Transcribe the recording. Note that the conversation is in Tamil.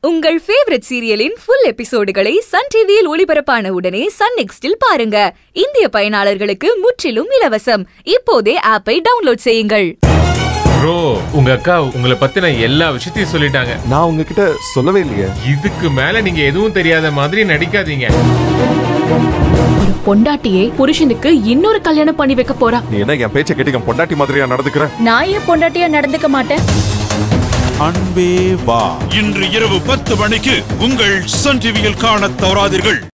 உங்கள் ஃபேவரட் சீரியலின் ஃபுல் எபிசோடுகளை சன் டிவியில் ஒளிபரப்பான உடனே சன் நெக்ஸ்டில் பாருங்க இந்திய பயனாளர்களுக்கு முற்றிலும் இலவசம் இப்போதே ஆப்பை டவுன்லோட் செய்யுங்கள் ப்ரோ உங்க அக்கா உங்களை பத்தின எல்லா விஷயத்தையும் சொல்லிட்டாங்க நான் உங்ககிட்ட சொல்லவே இல்லையே இதுக்கு மேல நீங்க எதுவும் தெரியாத மாதிரி நடிக்காதீங்க ஒரு பொண்டாட்டியே புருஷனுக்கு இன்னொரு கல்யாணம் பண்ணி வைக்க போறா நீ என்ன என் பேச்சை கேட்டு என் பொண்டாட்டி மாதிரியா நடந்துக்கிற நான் ஏன் பொண்டாட்டியா நடந்துக்க மாட்டேன் அன்பே வா இன்று இரவு பத்து மணிக்கு உங்கள் சன் டிவியில் காணத் தவறாதீர்கள்